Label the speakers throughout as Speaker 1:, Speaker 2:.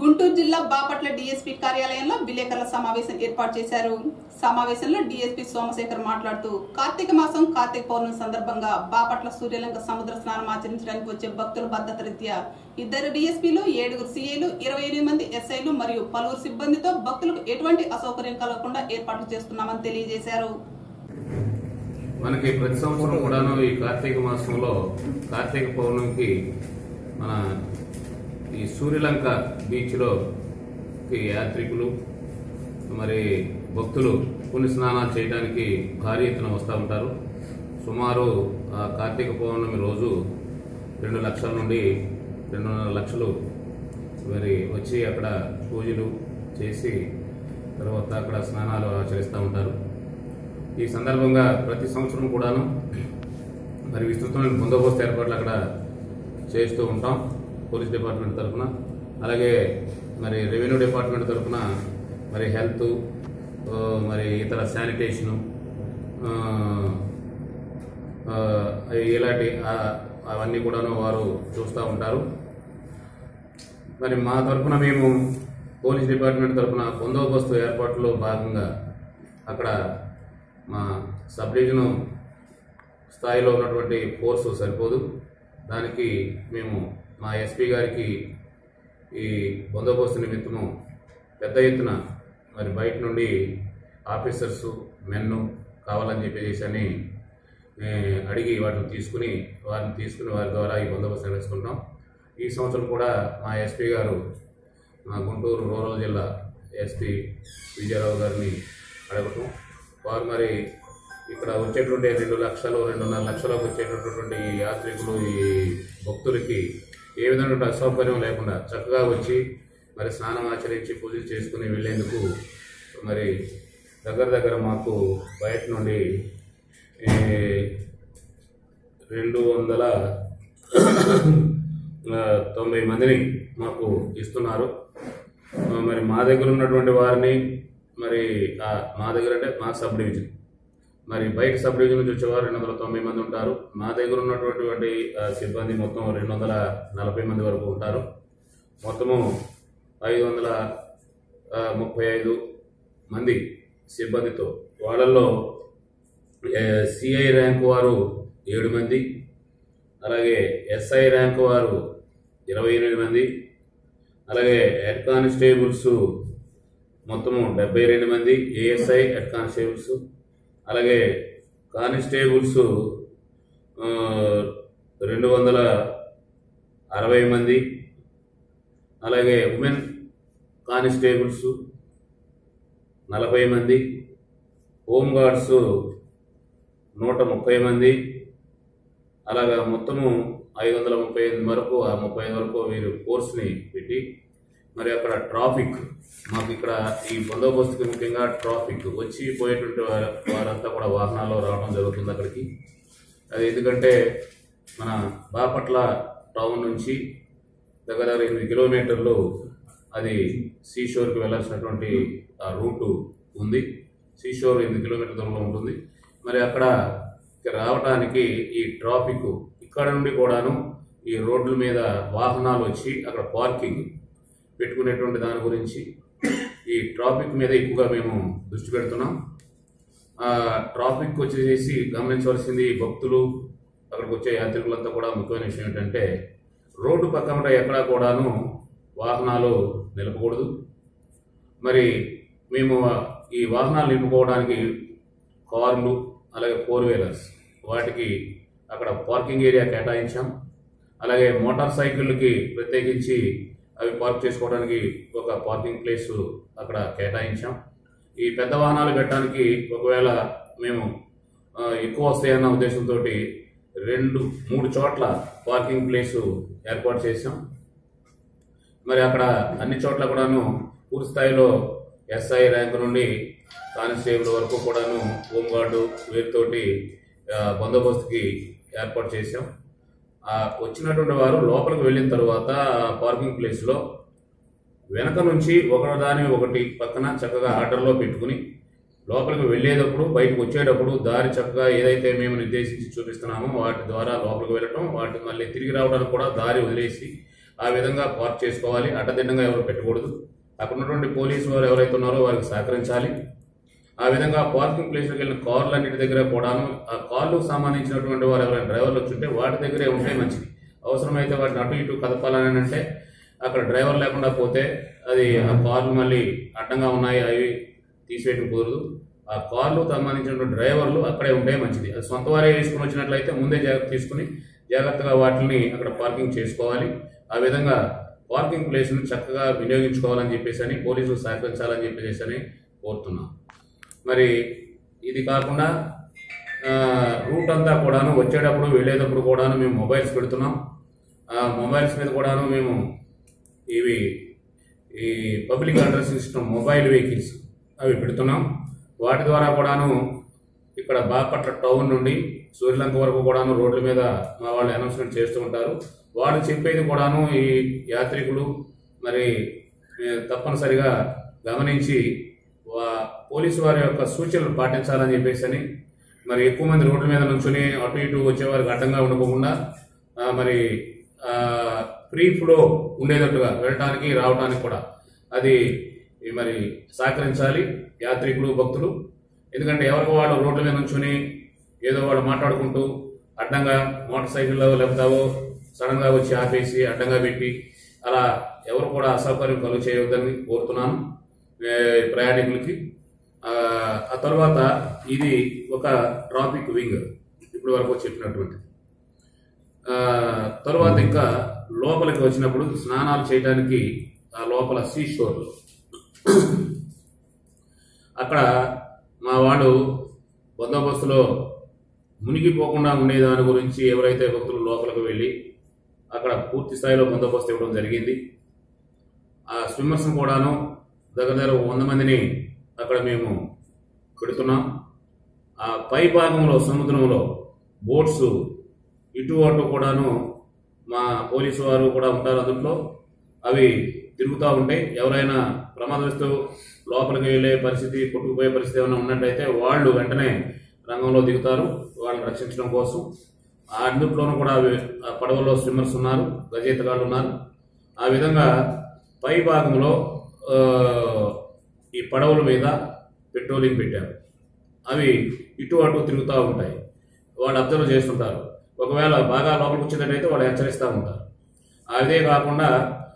Speaker 1: గుంటూరు జిల్లా బాపట్ల డీఎస్పీ కార్యాలయంలో విలేకరుల సమావేశం ఏర్పాటు చేశారు సమావేశంలో డీఎస్పీ సోమశేఖర్ మాట్లాడుతూ కార్తీక మాసం కార్తీక పౌర్ణమి సందర్భంగా బాపట్ల సూర్యలంక సముద్ర స్నానం ఆచరించడానికి వచ్చే భక్తుల భద్రత రీత్యా ఇద్దరు డీఎస్పీలు ఏడుగురు సీఏలు ఇరవై ఎనిమిది మంది ఎస్ఐలు మరియు పలువురు సిబ్బందితో భక్తులకు ఎటువంటి అసౌకర్యం కలగకుండా ఏర్పాట్లు చేస్తున్నామని తెలియజేశారు
Speaker 2: మనకి ప్రతి సంవత్సరం కూడాను ఈ కార్తీక మాసంలో కార్తీక పౌర్ణమికి మన ఈ సూర్యలంక బీచ్లో కి యాత్రికులు మరి భక్తులు పుణ్య స్నానాలు చేయడానికి భారీ ఎత్తున వస్తూ ఉంటారు సుమారు ఆ కార్తీక పౌర్ణమి రోజు రెండు లక్షల నుండి రెండున్నర లక్షలు మరి వచ్చి అక్కడ పూజలు చేసి తర్వాత అక్కడ స్నానాలు ఆచరిస్తూ ఉంటారు ఈ సందర్భంగా ప్రతి సంవత్సరం కూడాను మరి విస్తృతమైన బందోబస్తు ఏర్పాట్లు అక్కడ చేస్తూ ఉంటాం పోలీస్ డిపార్ట్మెంట్ తరఫున అలాగే మరి రెవెన్యూ డిపార్ట్మెంట్ తరఫున మరి హెల్త్ ఆ, మరి ఇతర శానిటేషను ఆ, ఆ, ఇలాంటి ఆ, అవన్నీ కూడాను వారు చూస్తూ ఉంటారు మరి మా తరఫున మేము పోలీస్ డిపార్ట్మెంట్ తరఫున బందోబస్తు ఏర్పాట్లో భాగంగా అక్కడ మా సబ్ డివిజన్ స్థాయిలో ఉన్నటువంటి ఫోర్సు సరిపోదు దానికి మేము మా ఎస్పీ గారికి ఈ బందోబస్తు నిమిత్తము పెద్ద ఎత్తున మరి బయట నుండి ఆఫీసర్సు మెన్ను కావాలని చెప్పేసి అని ఏ, అడిగి వాటిని తీసుకుని వారిని తీసుకుని వారి ద్వారా ఈ బందోబస్తు నిర్వహిస్తుంటాం ఈ సంవత్సరం కూడా మా ఎస్పీ గారు మా గుంటూరు రూరల్ జిల్లా ఎస్పీ విజయరావు గారిని అడగటం వారు మరి ఇక్కడ వచ్చేటువంటి రెండు లక్షలు రెండున్నర లక్షలకు వచ్చేటటువంటి ఈ యాత్రికులు ఈ భక్తులకి ఏ విధంగా అసౌకర్యం లేకుండా చక్కగా వచ్చి మరి స్నానం ఆచరించి పూజలు చేసుకుని వెళ్ళేందుకు మరి దగ్గర దగ్గర మాకు బయట నుండి ఈ రెండు వందల ఆ, తొంభై మందిని మాకు ఇస్తున్నారు ఆ, మరి మా దగ్గర ఉన్నటువంటి వారిని మరి ఆ, మా దగ్గర అంటే మా సబ్ డివిజన్ మరి బయట సబ్ డివిజన్ నుంచి వచ్చేవారు రెండు వందల తొంభై మంది ఉంటారు మా దగ్గర ఉన్నటువంటి ఆ, సిబ్బంది మొత్తం రెండు వందల నలభై మంది వరకు ఉంటారు మొత్తము ఐదు వందల ఆ, ముప్పై ఐదు మంది సిబ్బందితో వాళ్ళల్లో సిఐ ర్యాంక్ వారు ఏడు మంది అలాగే ఎస్ఐ ర్యాంక్ వారు ఇరవై ఎనిమిది మంది అలాగే హెడ్ కానిస్టేబుల్స్ మొత్తము డెబ్బై రెండు మంది ఏఎస్ఐ హెడ్ కానిస్టేబుల్స్ అలాగే కానిస్టేబుల్స్ ఆ, రెండు వందల అరవై మంది అలాగే ఉమెన్ కానిస్టేబుల్స్ నలభై మంది హోంగార్డ్స్ నూట ముప్పై మంది అలాగా మొత్తము ఐదు వందల ముప్పై ఎనిమిది వరకు ఆ ముప్పై ఐదు వరకు వీరు కోర్స్ని పెట్టి మరి అక్కడ ట్రాఫిక్ మాకు ఇక్కడ ఈ బందోబస్తుకి ముఖ్యంగా ట్రాఫిక్ వచ్చి పోయేటువంటి వారు- వారంతా కూడా వాహనాల్లో రావడం జరుగుతుంది అక్కడికి అది ఎందుకంటే మన బాపట్ల టౌన్ నుంచి దగ్గర దగ్గర ఎనిమిది కిలోమీటర్లు అది సీషోర్కి వెళ్ళాల్సినటువంటి ఆ రూటు ఉంది సీషోర్ ఎనిమిది కిలోమీటర్ల దూరంలో ఉంటుంది మరి అక్కడ రావడానికి ఈ ట్రాఫిక్ ఇక్కడ నుండి కూడాను ఈ రోడ్ల మీద వాహనాలు వచ్చి అక్కడ పార్కింగ్ పెట్టుకునేటువంటి దాని గురించి ఈ ట్రాఫిక్ మీద ఎక్కువగా మేము దృష్టి పెడుతున్నాం ఆ ట్రాఫిక్ వచ్చేసి గమనించవలసింది భక్తులు అక్కడికి వచ్చే యాత్రికులంతా కూడా ముఖ్యమైన విషయం ఏంటంటే రోడ్డు పక్కన ఎక్కడా కూడాను వాహనాలు నిలపకూడదు మరి మేము ఈ వాహనాలు నిలుపుకోవడానికి కార్లు అలాగే ఫోర్ వీలర్స్ వాటికి అక్కడ పార్కింగ్ ఏరియా కేటాయించాం అలాగే మోటార్ సైకిళ్ళకి ప్రత్యేకించి అవి పార్క్ చేసుకోవడానికి ఒక పార్కింగ్ ప్లేస్ అక్కడ కేటాయించాం ఈ పెద్ద వాహనాలు పెట్టడానికి ఒకవేళ మేము ఆ, ఎక్కువ వస్తాయన్న ఉద్దేశంతో రెండు మూడు చోట్ల పార్కింగ్ ప్లేస్ ఏర్పాటు చేసాం మరి అక్కడ అన్ని చోట్ల కూడాను పూర్తి స్థాయిలో ఎస్ఐ ర్యాంక్ నుండి కానిస్టేబుల్ వరకు కూడాను హోంగార్డు వీరితోటి ఆ, బందోబస్తుకి ఏర్పాటు చేశాం ఆ వచ్చినటువంటి వారు లోపలికి వెళ్ళిన తర్వాత ఆ పార్కింగ్ ప్లేస్లో వెనక నుంచి ఒకదాని ఒకటి పక్కన చక్కగా ఆర్డర్లో పెట్టుకుని లోపలికి వెళ్ళేటప్పుడు బయటకు వచ్చేటప్పుడు దారి చక్కగా ఏదైతే మేము నిర్దేశించి చూపిస్తున్నామో వాటి ద్వారా లోపలికి వెళ్ళటం వాటి మళ్ళీ తిరిగి రావడానికి కూడా దారి వదిలేసి ఆ విధంగా పార్క్ చేసుకోవాలి అడ్డదిడ్డంగా ఎవరు పెట్టకూడదు అక్కడ ఉన్నటువంటి పోలీసు వారు ఎవరైతే ఉన్నారో వారికి సహకరించాలి ఆ విధంగా పార్కింగ్ ప్లేస్కి వెళ్ళిన కార్లన్నిటి దగ్గర కూడాను ఆ కార్లకు సంబంధించినటువంటి వారు ఎవరైనా డ్రైవర్లు వచ్చుంటే వాటి దగ్గరే ఉంటే మంచిది అవసరమైతే వాటిని అటు ఇటు కదపాలని అంటే అక్కడ డ్రైవర్ లేకుండా పోతే అది ఆ కార్లు మళ్ళీ అడ్డంగా ఉన్నాయి అవి తీసేయడం కుదరదు ఆ కార్లు సంబంధించినటువంటి డ్రైవర్లు అక్కడే ఉంటే మంచిది అది సొంత వారే వేసుకుని వచ్చినట్లయితే ముందే జాగ్రత్త తీసుకుని జాగ్రత్తగా వాటిని అక్కడ పార్కింగ్ చేసుకోవాలి ఆ విధంగా పార్కింగ్ ప్లేస్ను చక్కగా వినియోగించుకోవాలని చెప్పేసి అని పోలీసులు సహకరించాలని చెప్పేసి అని కోరుతున్నాం మరి ఇది కాకుండా ఆ, రూట్ అంతా కూడాను వచ్చేటప్పుడు వెళ్ళేటప్పుడు కూడాను మేము మొబైల్స్ పెడుతున్నాం ఆ మొబైల్స్ మీద కూడాను మేము ఇవి ఈ public address system mobile vehicles అవి పెడుతున్నాం వాటి ద్వారా కూడాను ఇక్కడ బాపట్ల టౌన్ నుండి సూర్యలంక వరకు కూడాను రోడ్ల మీద మా వాళ్ళు అనౌన్స్మెంట్ చేస్తూ ఉంటారు వాళ్ళు చెప్పేది కూడాను ఈ యాత్రికులు మరి ఏ, తప్పనిసరిగా గమనించి వా- పోలీసు వారి యొక్క సూచనలు పాటించాలని చెప్పేసి అని మరి ఎక్కువ మంది రోడ్ల మీద నుంచుని అటు ఇటు వచ్చేవారికి అడ్డంగా ఉండకుండా ఆ, మరి ఫ్రీ ఫ్లో ఉండేటట్టుగా వెళ్ళటానికి రావడానికి కూడా అది ఈ మరి సహకరించాలి యాత్రికులు భక్తులు ఎందుకంటే ఎవరికి వాళ్ళు రోడ్ల మీద నుంచుని ఏదో వాళ్ళు మాట్లాడుకుంటూ అడ్డంగా మోటార్ సైకిల్లో లేకపోతావో సడన్ గా వచ్చి ఆపేసి అడ్డంగా పెట్టి అలా ఎవరు కూడా అసౌకర్యం కలుగు చేయవద్దని కోరుతున్నాను ఏ, ప్రయాణికులకి ఆ, ఆ తర్వాత ఇది ఒక ట్రాఫిక్ వింగ్ ఇప్పుడు వరకు చెప్పినటువంటి ఆ, తర్వాత ఇంకా లోపలికి వచ్చినప్పుడు స్నానాలు చేయడానికి ఆ లోపల సీ షోర్ అక్కడ మా వాళ్ళు బందోబస్తులో మునిగిపోకుండా ఉండే దాని గురించి ఎవరైతే భక్తులు లోపలికి వెళ్ళి అక్కడ పూర్తి స్థాయిలో బందోబస్తు ఇవ్వడం జరిగింది ఆ స్విమ్మర్స్ కూడాను దగ్గర దగ్గర వంద మందిని అక్కడ మేము పెడుతున్నాం ఆ పై భాగంలో సముద్రంలో బోట్స్ ఇటు అటు కూడాను మా పోలీసు వారు కూడా ఉంటారు అందులో అవి తిరుగుతూ ఉంటాయి ఎవరైనా ప్రమాదవస్తు లోపలికి వెళ్ళే పరిస్థితి కొట్టుకుపోయే పరిస్థితి ఏమైనా ఉన్నట్టయితే వాళ్ళు వెంటనే రంగంలో దిగుతారు వాళ్ళని రక్షించడం కోసం ఆ అందులోనూ కూడా అవి- ఆ పడవలో స్విమ్మర్స్ ఉన్నారు గజేతగాళ్ళు ఉన్నారు ఆ విధంగా పై భాగంలో ఆ, ఈ పడవల మీద పెట్రోలింగ్ పెట్టారు అవి ఇటు అటు తిరుగుతూ ఉంటాయి వాళ్ళు అబ్జర్వ్ చేస్తుంటారు ఒకవేళ బాగా లోపలికి వచ్చేటట్టయితే వాళ్ళు హెచ్చరిస్తూ ఉంటారు అదే కాకుండా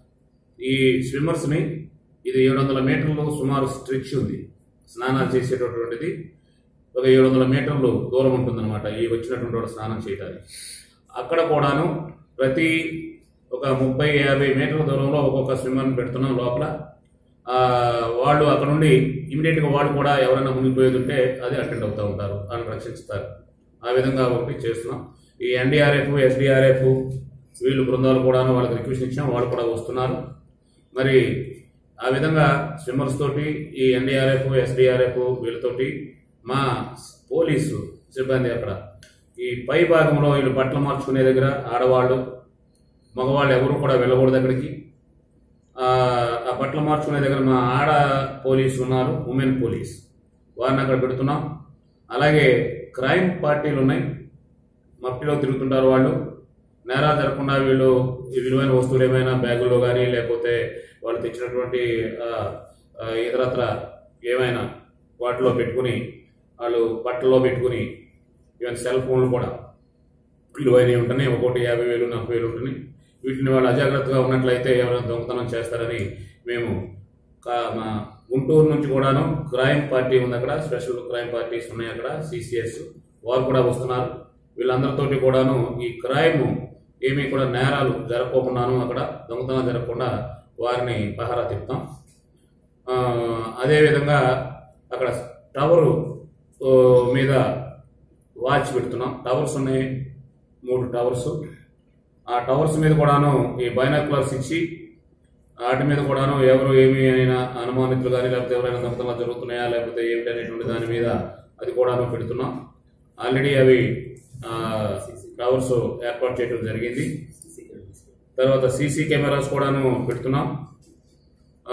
Speaker 2: ఈ స్విమ్మర్స్ని ఇది ఏడు వందల మీటర్లు సుమారు స్ట్రెచ్ ఉంది స్నానాలు చేసేటటువంటిది ఒక ఏడు వందల మీటర్లు దూరం ఉంటుందన్నమాట ఈ వచ్చినటువంటి వాడు స్నానం చేయడానికి అక్కడ కూడాను ప్రతి ఒక ముప్పై యాభై మీటర్ల దూరంలో ఒక్కొక్క స్విమ్మర్ని పెడుతున్నాం లోపల ఆ, వాళ్ళు అక్కడ నుండి ఇమీడియట్గా వాళ్ళు కూడా ఎవరైనా మునిగిపోయేది ఉంటే అది అటెండ్ అవుతూ ఉంటారు వాళ్ళని రక్షిస్తారు ఆ విధంగా ఒకటి చేస్తున్నాం ఈ ఎన్డీఆర్ఎఫ్ ఎస్డీఆర్ఎఫ్ వీళ్ళు బృందాలు కూడాను వాళ్ళకి రిక్వెస్ట్ ఇచ్చాం వాళ్ళు కూడా వస్తున్నారు మరి ఆ విధంగా స్విమ్మర్స్ తోటి ఈ ఎన్డీఆర్ఎఫ్ ఎస్డీఆర్ఎఫ్ వీళ్ళతోటి మా పోలీసు సిబ్బంది అక్కడ ఈ పై భాగంలో వీళ్ళు బట్టలు మార్చుకునే దగ్గర ఆడవాళ్ళు మగవాళ్ళు ఎవరు కూడా వెళ్ళకూడదు అక్కడికి ఆ ఆ బట్టలు మార్చుకునే దగ్గర మా ఆడ పోలీస్ ఉన్నారు ఉమెన్ పోలీస్ వారిని అక్కడ పెడుతున్నాం అలాగే క్రైమ్ పార్టీలు ఉన్నాయి మట్టిలో తిరుగుతుంటారు వాళ్ళు నేరాలు జరగకుండా వీళ్ళు ఈ విలువైన వస్తువులు ఏమైనా బ్యాగుల్లో కానీ లేకపోతే వాళ్ళు తెచ్చినటువంటి ఆ, ఆ, ఇతరత్ర ఏమైనా వాటిలో పెట్టుకుని వాళ్ళు బట్టల్లో పెట్టుకుని ఈవెన్ సెల్ ఫోన్లు కూడా విలువైనవి ఉంటున్నాయి ఒక్కోటి యాభై వేలు నలభై వేలు ఉంటున్నాయి వీటిని వాళ్ళు అజాగ్రత్తగా ఉన్నట్లయితే ఎవరైనా దొంగతనం చేస్తారని మేము కా- మా గుంటూరు నుంచి కూడాను క్రైమ్ పార్టీ ఉంది అక్కడ స్పెషల్ క్రైమ్ పార్టీస్ ఉన్నాయి అక్కడ సిసిఎస్ వారు కూడా వస్తున్నారు వీళ్ళందరితోటి కూడాను ఈ క్రైమ్ ఏమీ కూడా నేరాలు జరగకోకుండాను అక్కడ దొంగతనం జరగకుండా వారిని పహారా తిప్పుతాం ఆ, అదేవిధంగా అక్కడ టవరు ఓ, మీద వాచ్ పెడుతున్నాం టవర్స్ ఉన్నాయి మూడు టవర్స్ ఆ టవర్స్ మీద కూడాను ఈ బైనాక్యులర్స్ ఇచ్చి వాటి మీద కూడాను ఎవరు ఏమి అయినా అనుమానితులు కానీ లేకపోతే ఎవరైనా దొంగతనాలు జరుగుతున్నాయా లేకపోతే ఏమిటి అనేటువంటి దాని మీద అది కూడాను పెడుతున్నాం ఆల్రెడీ అవి ఆ, టవర్స్ ఏర్పాటు చేయడం జరిగింది తర్వాత సీసీ కెమెరాస్ కూడాను పెడుతున్నాం ఆ,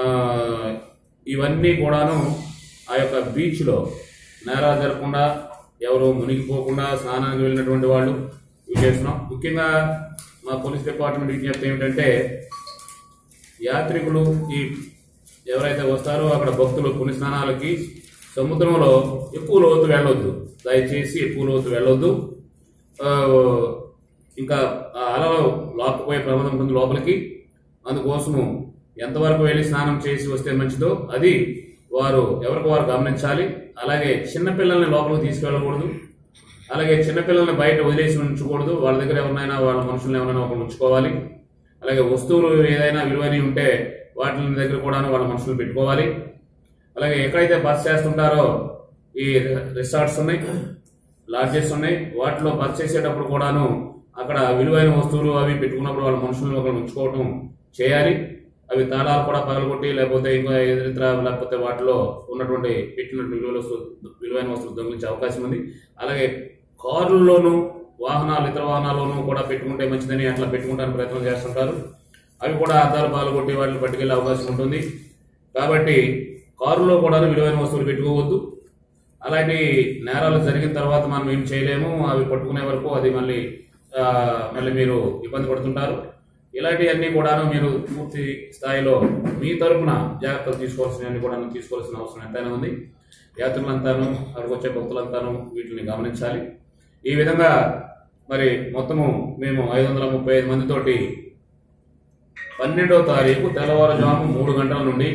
Speaker 2: ఇవన్నీ కూడాను ఆ యొక్క బీచ్లో నేరాలు జరగకుండా ఎవరు మునిగిపోకుండా స్నానానికి వెళ్ళినటువంటి వాళ్ళు ఇవి చేస్తున్నాం ముఖ్యంగా మా మా పోలీస్ డిపార్ట్మెంట్ విజ్ఞప్తి ఏమిటంటే యాత్రికులు ఈ ఎవరైతే వస్తారో అక్కడ భక్తులు పుణ్యస్నానాలకి సముద్రంలో ఎక్కువ లోతు వెళ్ళొద్దు దయచేసి ఎక్కువ లోతు వెళ్ళొద్దు ఆ, ఇంకా ఆ అలలో లాక్కుపోయే ప్రమాదం ఉంటుంది లోపలికి అందుకోసము ఎంతవరకు వెళ్ళి స్నానం చేసి వస్తే మంచిదో అది వారు ఎవరికి వారు గమనించాలి అలాగే చిన్నపిల్లల్ని లోపలికి తీసుకెళ్ళకూడదు అలాగే చిన్నపిల్లల్ని బయట వదిలేసి ఉంచకూడదు వాళ్ళ దగ్గర ఎవరినైనా వాళ్ళ మనుషులను ఎవరైనా ఒకరు ఉంచుకోవాలి అలాగే వస్తువులు ఏదైనా విలువైనవి ఉంటే వాటి దగ్గర కూడా వాళ్ళ మనుషులు పెట్టుకోవాలి అలాగే ఎక్కడైతే బస్ చేస్తుంటారో ఈ రిసార్ట్స్ ఉన్నాయి లాడ్జెస్ ఉన్నాయి వాటిలో బస్ చేసేటప్పుడు కూడాను అక్కడ విలువైన వస్తువులు అవి పెట్టుకున్నప్పుడు వాళ్ళ మనుషులను ఒకరు ఉంచుకోవటం చేయాలి అవి తాళాలు కూడా పగలగొట్టి లేకపోతే ఇంకా ఇతర లేకపోతే వాటిలో ఉన్నటువంటి పెట్టినటువంటి విలువైన వస్తువు విలువైన వస్తువులు దొంగిలించే అవకాశం ఉంది అలాగే కారుల్లోనూ వాహనాలు ఇతర వాహనాల్లోనూ కూడా పెట్టుకుంటే మంచిదని అట్లా పెట్టుకుంటానికి ప్రయత్నం చేస్తుంటారు అవి కూడా అద్దాలు పగలగొట్టి వాటిని పట్టుకెళ్లే అవకాశం ఉంటుంది కాబట్టి కారులో కూడా విలువైన వస్తువులు పెట్టుకోవద్దు అలాంటి నేరాలు జరిగిన తర్వాత మనం ఏం చేయలేము అవి పట్టుకునే వరకు అది మళ్ళీ ఆ, మళ్ళీ మీరు ఇబ్బంది పడుతుంటారు ఇలాంటివన్నీ కూడాను మీరు పూర్తి స్థాయిలో మీ తరపున జాగ్రత్తలు తీసుకోవాల్సినవన్నీ కూడా తీసుకోవాల్సిన అవసరం ఎంతైనా ఉంది యాత్రులంతాను అక్కడికి వచ్చే భక్తులంతాను వీటిని గమనించాలి ఈ విధంగా మరి మొత్తము మేము ఐదు వందల ముప్పై ఐదు మందితోటి పన్నెండవ తారీఖు తెల్లవారుజాము మూడు గంటల నుండి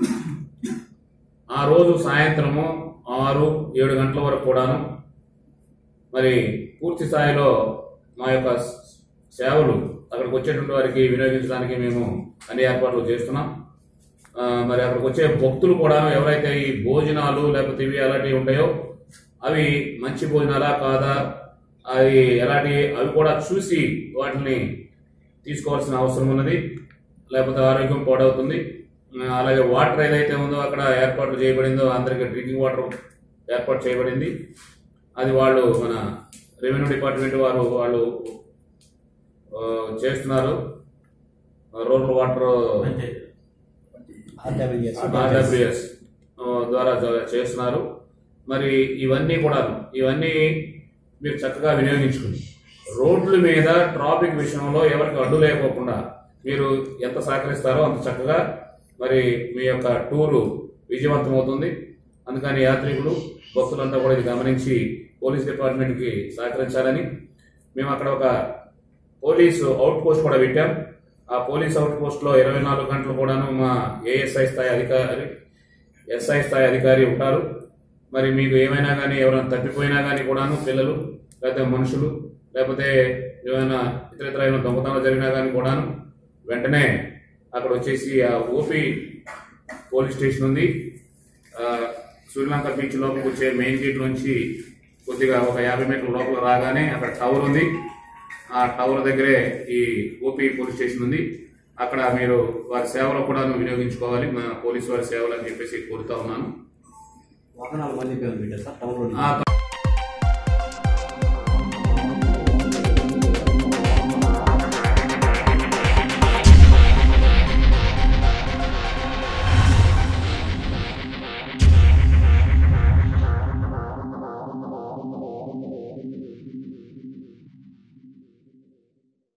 Speaker 2: ఆ రోజు సాయంత్రము ఆరు ఏడు గంటల వరకు కూడాను మరి పూర్తి స్థాయిలో మా యొక్క సేవలు అక్కడికి వచ్చేటువంటి వారికి వినియోగించడానికి మేము అన్ని ఏర్పాట్లు చేస్తున్నాం ఆ, మరి అక్కడికి వచ్చే భక్తులు కూడా ఎవరైతే ఈ భోజనాలు లేకపోతే ఇవి అలాంటివి ఉంటాయో అవి మంచి భోజనాలా కాదా అవి ఎలాంటి అవి కూడా చూసి వాటిని తీసుకోవాల్సిన అవసరం ఉన్నది లేకపోతే ఆరోగ్యం పాడవుతుంది ఆ, అలాగే వాటర్ ఏదైతే ఉందో అక్కడ ఏర్పాట్లు చేయబడిందో అందరికి డ్రింకింగ్ వాటర్ ఏర్పాటు చేయబడింది అది వాళ్ళు మన రెవెన్యూ డిపార్ట్మెంట్ వారు వాళ్ళు ఆ, చేస్తున్నారు రూరల్ వాటర్ ఆర్డబ్ల్యూఎస్ ద్వారా జ- చేస్తున్నారు మరి ఇవన్నీ కూడా ఇవన్నీ మీరు చక్కగా వినియోగించుకుని రోడ్ల మీద ట్రాఫిక్ విషయంలో ఎవరికి అడ్డు లేకోకుండా మీరు ఎంత సహకరిస్తారో అంత చక్కగా మరి మీ యొక్క టూరు విజయవంతం అవుతుంది అందుకని యాత్రికులు భక్తులంతా కూడా ఇది గమనించి పోలీస్ డిపార్ట్మెంట్కి సహకరించాలని మేము అక్కడ ఒక పోలీసు అవుట్ పోస్ట్ కూడా పెట్టాం ఆ పోలీస్ అవుట్ పోస్ట్ లో ఇరవై నాలుగు గంటలు కూడాను మా ఏఎస్ఐ స్థాయి అధికారి ఎస్ఐ స్థాయి అధికారి ఉంటారు మరి మీకు ఏమైనా కానీ ఎవరైనా తప్పిపోయినా కానీ కూడాను పిల్లలు లేకపోతే మనుషులు లేకపోతే ఏమైనా ఇతర ఇతర ఏమైనా దొంగతనాలు జరిగినా కానీ కూడాను వెంటనే అక్కడ వచ్చేసి ఆ ఓపీ పోలీస్ స్టేషన్ ఉంది ఆ, శ్రీలంక బీచ్ లోపలికి వచ్చే మెయిన్ గేట్ నుంచి కొద్దిగా ఒక యాభై మీటర్ల లోపల రాగానే అక్కడ టవర్ ఉంది ఆ టవర్ దగ్గరే ఈ ఓపీ పోలీస్ స్టేషన్ ఉంది అక్కడ మీరు వారి సేవలు కూడా వినియోగించుకోవాలి మా పోలీసు వారి సేవలు అని చెప్పేసి కోరుతా ఉన్నాను
Speaker 3: వాహనాలు మళ్ళీ పెట్టారు సార్ టౌన్లో
Speaker 2: ఆ